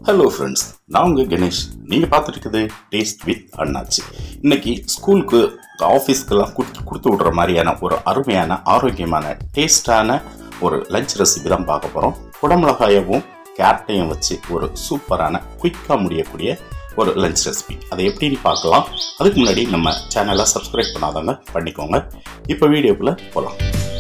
hello friends நான் உங்கள் கணேஷ் நீங்கள் பார்த்துட்டு இருக்குது டேஸ்ட் வித் அண்ணாச்சி இன்னைக்கு ஸ்கூலுக்கு ஆஃபீஸ்க்கெல்லாம் கொடுத்து கொடுத்து விடுற மாதிரியான ஒரு அருமையான ஆரோக்கியமான டேஸ்டான ஒரு லஞ்ச் ரெசிபி தான் பார்க்க போகிறோம் குடமிளகாயவும் கேரட்டையும் வச்சு ஒரு சூப்பரான குயிக்காக முடியக்கூடிய ஒரு லஞ்ச் ரெசிபி அதை எப்படின்னு பார்க்கலாம் அதுக்கு முன்னாடி நம்ம சேனலை சப்ஸ்கிரைப் பண்ணாதவங்க பண்ணிக்கோங்க இப்போ வீடியோக்குள்ளே போகலாம்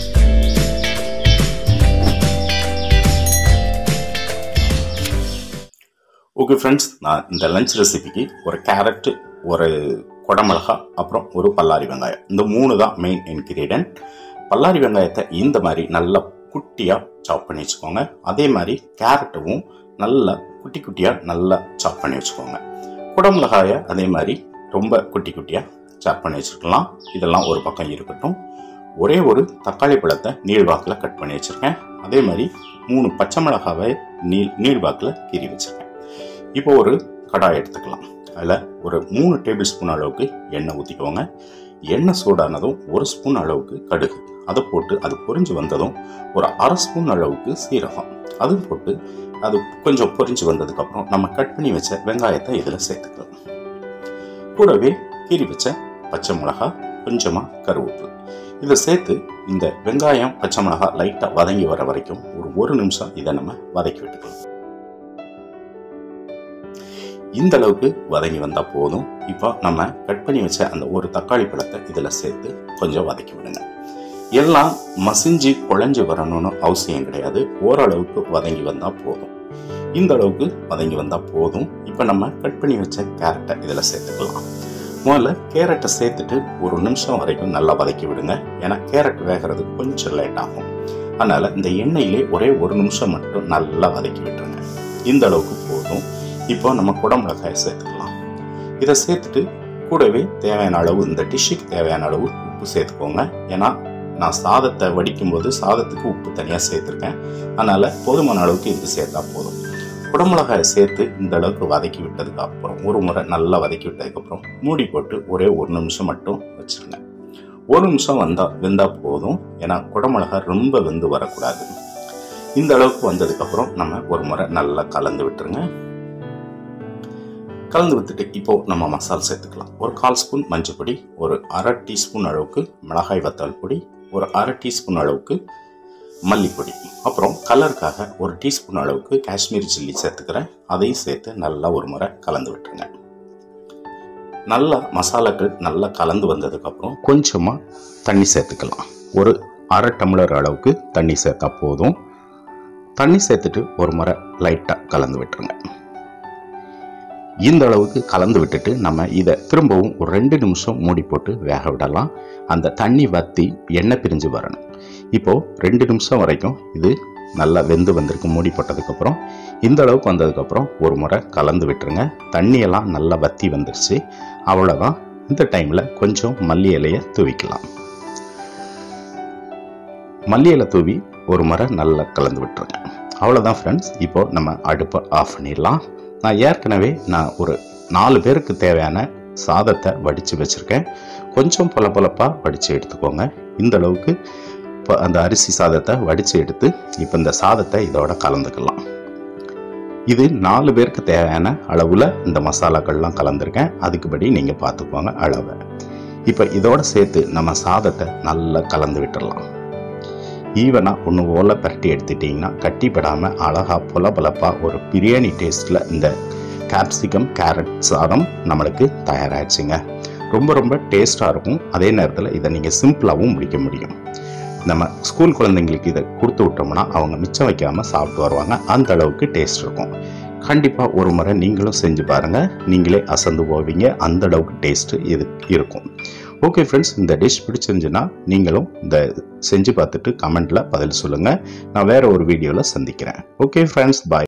ஓகே ஃப்ரெண்ட்ஸ் நான் இந்த லஞ்ச் ரெசிபிக்கு ஒரு கேரட்டு ஒரு குடமிளகா அப்புறம் ஒரு பல்லாரி வெங்காயம் இந்த மூணு தான் மெயின் இன்க்ரீடியன்ட் பல்லாரி வெங்காயத்தை இந்த மாதிரி நல்லா குட்டியாக சாப் பண்ணி வச்சுக்கோங்க அதே மாதிரி கேரட்டும் நல்லா குட்டி குட்டியாக நல்லா சாப் பண்ணி வச்சுக்கோங்க குடமிளகாயை அதே மாதிரி ரொம்ப குட்டி குட்டியாக சாப் பண்ணி வச்சுக்கலாம் இதெல்லாம் ஒரு பக்கம் இருக்கட்டும் ஒரே ஒரு தக்காளி பழத்தை நீள்வாக்கில் கட் பண்ணி வச்சுருக்கேன் அதே மாதிரி மூணு பச்சை மிளகாவை நீள் நீள்வாக்கில் கீறி வச்சுருக்கேன் இப்போ ஒரு கடாய் எடுத்துக்கலாம் அதில் ஒரு மூணு டேபிள் ஸ்பூன் அளவுக்கு எண்ணெய் ஊற்றிக்கோங்க எண்ணெய் சூடானதும் ஒரு ஸ்பூன் அளவுக்கு கடுகு அதை போட்டு அது பொரிஞ்சு வந்ததும் ஒரு அரை ஸ்பூன் அளவுக்கு சீரகம் அதுவும் போட்டு அது கொஞ்சம் பொரிஞ்சு வந்ததுக்கப்புறம் நம்ம கட் பண்ணி வச்ச வெங்காயத்தை இதில் சேர்த்துக்கலாம் கூடவே கீறி வச்ச பச்சை மிளகா கொஞ்சமாக கருவேப்பிலை இதை சேர்த்து இந்த வெங்காயம் பச்சை மிளகா லைட்டாக வதங்கி வர வரைக்கும் ஒரு ஒரு நிமிஷம் இதை நம்ம வதக்கி விட்டுக்கலாம் இந்த அளவுக்கு வதங்கி வந்தால் போதும் இப்போ நம்ம கட் பண்ணி வச்ச அந்த ஒரு தக்காளி பழத்தை இதில் சேர்த்து கொஞ்சம் வதக்கி விடுங்க எல்லாம் மசிஞ்சு குழஞ்சு வரணும்னு அவசியம் கிடையாது ஓரளவுக்கு வதங்கி வந்தால் போதும் இந்த அளவுக்கு வதங்கி வந்தால் போதும் இப்போ நம்ம கட் பண்ணி வச்ச கேரட்டை இதில் சேர்த்துக்கலாம் முதல்ல கேரட்டை சேர்த்துட்டு ஒரு நிமிஷம் வரைக்கும் நல்லா வதக்கி விடுங்க ஏன்னா கேரட் வேகிறது கொஞ்சம் லேட் ஆகும் அதனால் இந்த எண்ணெயிலே ஒரே ஒரு நிமிஷம் மட்டும் நல்லா வதக்கி விட்டுருங்க இந்த அளவுக்கு போதும் இப்போ நம்ம குடமிளகாயை சேர்த்துக்கலாம் இதை சேர்த்துட்டு கூடவே தேவையான அளவு இந்த டிஷ்ஷுக்கு தேவையான அளவு உப்பு சேர்த்துக்கோங்க ஏன்னா நான் சாதத்தை வடிக்கும் போது சாதத்துக்கு உப்பு தனியாக சேர்த்துருக்கேன் அதனால் போதுமான அளவுக்கு இது சேர்த்தா போதும் குடமிளகாயை சேர்த்து இந்த அளவுக்கு வதக்கி விட்டதுக்கு அப்புறம் ஒரு முறை நல்லா வதக்கி விட்டதுக்கப்புறம் மூடி போட்டு ஒரே ஒரு நிமிஷம் மட்டும் வச்சுருங்க ஒரு நிமிஷம் வந்தா வெந்தா போதும் ஏன்னா குடமிளகா ரொம்ப வெந்து வரக்கூடாது இந்த அளவுக்கு வந்ததுக்கப்புறம் நம்ம ஒரு முறை நல்லா கலந்து விட்டுருங்க கலந்து விட்டுட்டு இப்போ நம்ம மசாலா சேர்த்துக்கலாம் ஒரு கால் ஸ்பூன் மஞ்சள் பொடி ஒரு அரை டீஸ்பூன் அளவுக்கு மிளகாய் வத்தல் பொடி ஒரு அரை டீஸ்பூன் அளவுக்கு மல்லிப்பொடி அப்புறம் கலருக்காக ஒரு டீஸ்பூன் அளவுக்கு காஷ்மீரி சில்லி சேர்த்துக்கிறேன் அதையும் சேர்த்து நல்லா ஒரு முறை கலந்து விட்டுருங்க நல்லா மசாலாக்கள் நல்லா கலந்து வந்ததுக்கப்புறம் கொஞ்சமாக தண்ணி சேர்த்துக்கலாம் ஒரு அரை டம்ளர் அளவுக்கு தண்ணி சேர்த்தா போதும் தண்ணி சேர்த்துட்டு ஒரு முறை லைட்டாக கலந்து விட்டுருங்க இந்த அளவுக்கு கலந்து விட்டுட்டு நம்ம இதை திரும்பவும் ஒரு ரெண்டு நிமிஷம் மூடி போட்டு வேக விடலாம் அந்த தண்ணி வற்றி எண்ணெய் பிரிஞ்சு வரணும் இப்போது ரெண்டு நிமிஷம் வரைக்கும் இது நல்லா வெந்து வந்திருக்கு மூடி போட்டதுக்கப்புறம் இந்த அளவுக்கு வந்ததுக்கப்புறம் ஒரு முறை கலந்து விட்டுருங்க தண்ணியெல்லாம் நல்லா வற்றி வந்துருச்சு அவ்வளோதான் இந்த டைமில் கொஞ்சம் மல்லி இலையை தூவிக்கலாம் மல்லி இலை தூவி ஒரு முறை நல்லா கலந்து விட்டுருங்க அவ்வளோதான் ஃப்ரெண்ட்ஸ் இப்போது நம்ம அடுப்பை ஆஃப் பண்ணிடலாம் நான் ஏற்கனவே நான் ஒரு நாலு பேருக்கு தேவையான சாதத்தை வடித்து வச்சுருக்கேன் கொஞ்சம் பொல பொலப்பாக வடித்து எடுத்துக்கோங்க இந்த அளவுக்கு இப்போ அந்த அரிசி சாதத்தை வடித்து எடுத்து இப்போ இந்த சாதத்தை இதோட கலந்துக்கலாம் இது நாலு பேருக்கு தேவையான அளவில் இந்த மசாலாக்கள்லாம் கலந்துருக்கேன் அதுக்குபடி நீங்கள் பார்த்துக்கோங்க அளவை இப்போ இதோட சேர்த்து நம்ம சாதத்தை நல்லா கலந்து விட்டுடலாம் ஈவனாக ஒன்று ஓலை பரட்டி எடுத்துட்டிங்கன்னா கட்டிப்படாமல் அழகாக புல புலப்பாக ஒரு பிரியாணி டேஸ்ட்டில் இந்த கேப்சிகம் கேரட் சாதம் நம்மளுக்கு தயாராகிடுச்சுங்க ரொம்ப ரொம்ப டேஸ்ட்டாக இருக்கும் அதே நேரத்தில் இதை நீங்கள் சிம்பிளாகவும் முடிக்க முடியும் நம்ம ஸ்கூல் குழந்தைங்களுக்கு இதை கொடுத்து விட்டோம்னா அவங்க மிச்சம் வைக்காமல் சாப்பிட்டு வருவாங்க அந்த அளவுக்கு டேஸ்ட் இருக்கும் கண்டிப்பாக ஒரு முறை நீங்களும் செஞ்சு பாருங்கள் நீங்களே அசந்து போவீங்க அந்த அளவுக்கு டேஸ்ட்டு இது இருக்கும் ஓகே ஃப்ரெண்ட்ஸ் இந்த டிஷ் பிடிச்சிருந்துச்சுன்னா நீங்களும் இந்த செஞ்சு பார்த்துட்டு கமெண்ட்டில் பதில் சொல்லுங்கள் நான் வேறு ஒரு வீடியோவில் சந்திக்கிறேன் ஓகே ஃப்ரெண்ட்ஸ் பாய்